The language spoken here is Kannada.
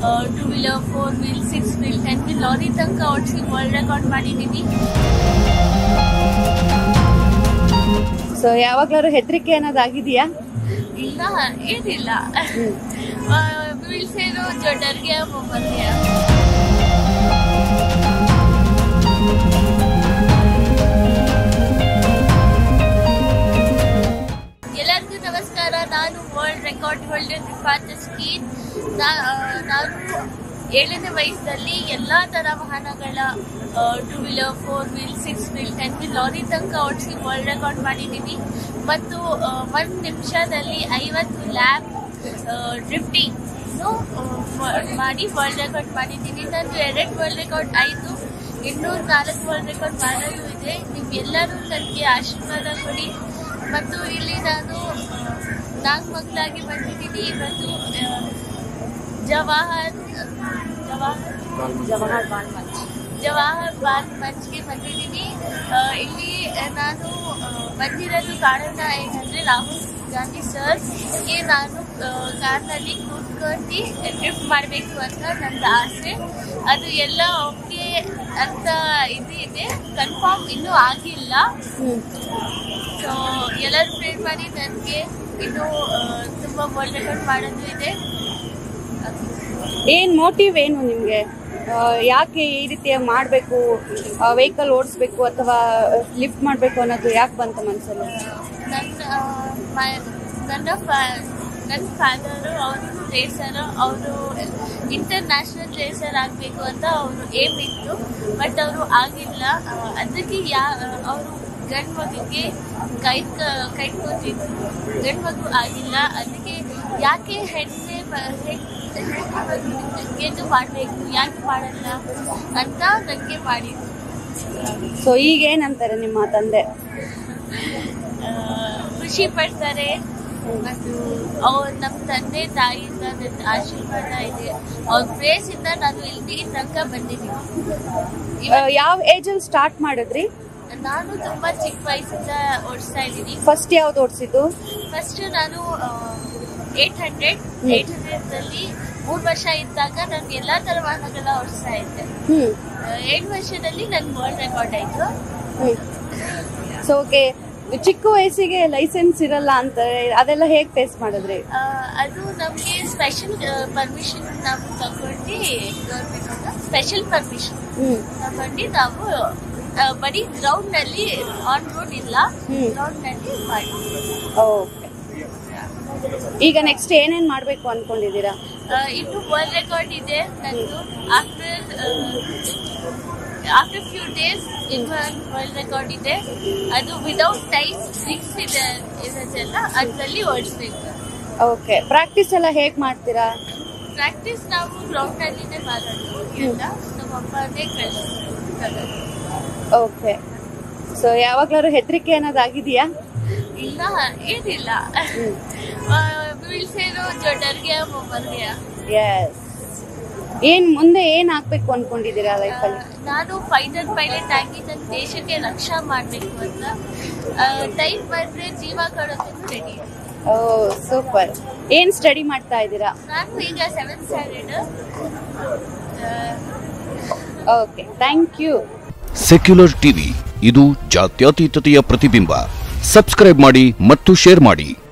Two wheeler four wheel six wheel ten wheel lorry ತನಕ ಓಡಿಸಿ ವರ್ಲ್ಡ್ ರೆಕಾರ್ಡ್ ಮಾಡಿದ್ದೀನಿ ಸೊ ಯಾವಾಗ್ಲಾದ್ರು ಹೆದರಿಕೆ ಅನ್ನೋದು ಆಗಿದೆಯಾ ಇಲ್ಲ ಏನಿಲ್ಲ ವೀಲ್ಸ್ ಏನು ಡರ್ಗೆ ಮೊಬೈಲ್ಗೆ ಎಲ್ಲರಿಗೂ ನಮಸ್ಕಾರ ನಾನು ವರ್ಲ್ಡ್ ರೆಕಾರ್ಡ್ ಹೋಲ್ಡರ್ ರಿಫಾತ್ ಸ್ಕೀನ್ ನಾನು ಏಳನೇ ವಯಸ್ಸಲ್ಲಿ ಎಲ್ಲ ಥರ ವಾಹನಗಳ two wheeler four wheel six wheel ten wheel lorry ತನಕ ಓಡಿಸಿ ವರ್ಲ್ಡ್ ರೆಕಾರ್ಡ್ ಮಾಡಿದ್ದೀನಿ ಮತ್ತು ಒಂದು ನಿಮಿಷದಲ್ಲಿ ಐವತ್ತು ಲ್ಯಾಬ್ ಡ್ರಿಫ್ಟಿಂಗ್ ಮಾಡಿ ವರ್ಲ್ಡ್ ರೆಕಾರ್ಡ್ ಮಾಡಿದ್ದೀನಿ ನಂದು ಎರಡು ವರ್ಲ್ಡ್ ರೆಕಾರ್ಡ್ ಆಯಿತು ಇನ್ನೂ ನಾಲ್ಕು ವರ್ಲ್ಡ್ ರೆಕಾರ್ಡ್ ಮಾಡೋದು ಇದೆ ನಿಮ್ಗೆಲ್ಲರೂ ನನಗೆ ಆಶೀರ್ವಾದ ಕೊಡಿ ಮತ್ತು ಇಲ್ಲಿ ನಾನು ನಾಲ್ಕು ಮಕ್ಕಳಾಗಿ ಬಂದಿದ್ದೀನಿ ಇವತ್ತು ಆ, ಜವಾಹರ್ ಜವಾಹರ್ ಜವಾಹರ್ ಬಾಲ್ ಮಂಚ್ ಜವಾಹರ್ ಬಾಲ್ ಮಂಚ್ಗೆ ಬಂದಿದ್ದೀನಿ ಆ, ಇಲ್ಲಿ ನಾನು ಆ, ಬಂದಿರೋದು ಕಾರಣ ಏನಂದ್ರೆ ರಾಹುಲ್ ಗಾಂಧಿ ಸರ್ಗೆ ನಾನು ಆ, ಕಾರ್ನಲ್ಲಿ ಕೂತ್ಕೊಂಡು ಟ್ರಿಪ್ ಮಾಡಬೇಕು ಅಂತ ನನ್ನ ಆಸೆ ಅದು ಎಲ್ಲ ಓಕೆ ಅಂತ ಇದು ಇದೆ ಕನ್ಫರ್ಮ್ ಇನ್ನೂ ಆಗಿಲ್ಲ ಹ್ಮ್ ಸೊ ಎಲ್ಲರೂ ಪ್ರೇರ್ ಮಾಡಿ ನನಗೆ ಇನ್ನೂ ಆ, ತುಂಬ ವರ್ಲ್ಡ್ ರೆಕಾರ್ಡ್ ಮಾಡೋದು ಇದೆ ಏನ್ ಮೋಟಿವ್ ಏನು ನಿಮ್ಗೆ ಆ, ಯಾಕೆ ಈ ರೀತಿಯಾಗಿ ಮಾಡಬೇಕು ವೆಹಿಕಲ್ ಓಡಿಸ್ಬೇಕು ಅಥವಾ ಲಿಫ್ಟ್ ಮಾಡಬೇಕು ಅನ್ನೋದು ಯಾಕೆ ಬಂತು ಮನಸ್ಸಲ್ಲಿ ನನ್ನ ಆ, ಮ- ನನ್ನ ಫಾ- ನನ್ನ ಫಾದರು ಅವರು ರೇಸರ್ ಅವರು ಇಂಟರ್ನ್ಯಾಷನಲ್ ರೇಸರ್ ಆಗಬೇಕು ಅಂತ ಅವರು ಏಮ್ ಇತ್ತು ಬಟ್ ಅವರು ಆಗಿಲ್ಲ ಆ, ಅದಕ್ಕೆ ಯಾ ಅವರು ಗಂಡು ಮಗುಗೆ ಕೈ ಕೈ ಕೂತಿದ್ರು ಗಂಡು ಮಗು ಆಗಿಲ್ಲ ಅದಕ್ಕೆ ಯಾಕೆ ಹೆಣ್ಣೆ ಹೆಣ್ಣು ಮಾಡಬೇಕು ಯಾಕೆ ಮಾಡಲ್ಲ ಅಂತ ನನಗೆ ಮಾಡಿದ್ರು ಸೊ ಈಗ ಏನಂತಾರೆ ನಿಮ್ಮ ತಂದೆ ಆ, ಖುಷಿ ಪಡ್ತಾರೆ ಮತ್ತು ಅವ್ರ ನಮ್ಮ ತಂದೆ ತಾಯಿಯಿಂದ ನನ್ನ ಆಶೀರ್ವಾದ ಇದೆ ಅವ್ರ ಪ್ರೇಸ್ ಇಂದ ನಾನು ಇಲ್ಲಿ ತನಕ ಬಂದಿದ್ದೀನಿ ಆ, ಇವತ್ತು ಯಾವ ಏಜಲ್ಲಿ ಸ್ಟಾರ್ಟ್ ಮಾಡಿದ್ರಿ ನಾನು ತುಂಬಾ ಚಿಕ್ಕ ವಯಸ್ಸಿಂದ ಓಡಿಸ್ತಾ ಇದ್ದೀನಿ ಫಸ್ಟ್ ಯಾವ್ದು ಓಡಿಸಿದ್ದು ಫಸ್ಟ್ ನಾನು ಏಟ್ ಹಂಡ್ರೆಡ್ ಏಟ್ ಹಂಡ್ರೆಡ್ ಅಲ್ಲಿ ಮೂರು ವರ್ಷ ಇದ್ದಾಗ ನಾನು ಎಲ್ಲಾ ತರ ವಾಹನಗಳ ಓಡಿಸ್ತಾ ಇದ್ದೆ ಹ್ಮ್ ಆ, ಏಳು ವರ್ಷದಲ್ಲಿ ನನ್ನ ವರ್ಲ್ಡ್ ರೆಕಾರ್ಡ್ ಆಯ್ತು ಹ್ಮ್ ಸೊ ಓಕೆ ಚಿಕ್ಕ ವಯಸ್ಸಿಗೆ ಲೈಸೆನ್ಸ್ ಇರಲ್ಲ ಅಂತ ಅದೆಲ್ಲ ಹೇಗ್ ಫೇಸ್ ಮಾಡಿದ್ರಿ ಆ, ಅದು ನಮಗೆ ಸ್ಪೆಷಲ್ ಪರ್ಮಿಷನ್ ನಾವು ತಗೊಂಡು ಗೌರ್ಮೆಂಟ್ ಸ್ಪೆಷಲ್ ಪರ್ಮಿಷನ್ ಹ್ಮ್ ತಗೊಂಡು ನಾವು ಆ, ಬರೀ ಗ್ರೌಂಡ್ ನಲ್ಲಿ ಆನ್ ರೋಡ್ ಇಲ್ಲ ಹ್ಮ್. ಗ್ರೌಂಡ್ ನಲ್ಲಿ ಮಾಡಿ ಓಕೆ ಈಗ ನೆಕ್ಸ್ಟ್ ಏನೇನ್ ಮಾಡ್ಬೇಕು ಅನ್ಕೊಂಡಿದೀರಾ ಆ, ಇನ್ನು ವರ್ಲ್ಡ್ ರೆಕಾರ್ಡ್ ಇದೆ ನಂದು ಆಫ್ಟರ್ ಆಫ್ಟರ್ ಫ್ಯೂ ಡೇಸ್ ಇನ್ನೊಂದು ವರ್ಲ್ಡ್ ರೆಕಾರ್ಡ್ ಇದೆ ಅದು ವಿದೌಟ್ ಟೈಮ್ ಸಿಕ್ಸ್ ಇದೆ ಇರೋದೆಲ್ಲ ಅದರಲ್ಲಿ ಓಡಿಸ್ಬೇಕು ಓಕೆ ಪ್ರಾಕ್ಟೀಸ್ ಎಲ್ಲ ಹೇಗ್ ಮಾಡ್ತೀರಾ ಪ್ರಾಕ್ಟೀಸ್ ನಾವು ಗ್ರೌಂಡ್ ನಲ್ಲಿನೇ ಮಾಡೋದು ಎಲ್ಲ ನಮ್ಮ ಅಪ್ಪನೇ ಕಳಿಸ್ತಾರೆ ಓಕೆ ಸೊ ಯಾವಾಗ್ಲಾದ್ರು ಹೆದರಿಕೆ ಅನ್ನೋದು ಆಗಿದೆಯಾ ಇಲ್ಲ ಏನಿಲ್ಲ ವೀಲ್ಸ್ ಏನು ಡರ್ಗೆ ಮೊಬೈಲ್ಗೆ ಎಸ್ ಏನ್ ಮುಂದೆ ಏನ್ ಆಗ್ಬೇಕು ಅನ್ಕೊಂಡಿದೀರಾ ಲೈಫಲ್ಲಿ ನಾನು ಫೈಟರ್ ಪೈಲಟ್ ಆಗಿ ನನ್ನ ದೇಶಕ್ಕೆ ರಕ್ಷಾ ಮಾಡಬೇಕು ಅಂತ ಟೈಮ್ ಬಂದ್ರೆ ಜೀವ ಕೊಡೋದಕ್ಕೂ ರೆಡಿ ಓ ಸೂಪರ್ ಏನ್ ಸ್ಟಡಿ ಮಾಡ್ತಾ ಇದ್ದೀರಾ ನಾನು ಈಗ seventh standard okay thank you secular TV ಇದು ಜಾತ್ಯತೀತತೆಯ ಪ್ರತಿಬಿಂಬ ಸಬ್ಸ್ಕ್ರೈಬ್ ಮಾಡಿ ಮತ್ತು ಶೇರ್ ಮಾಡಿ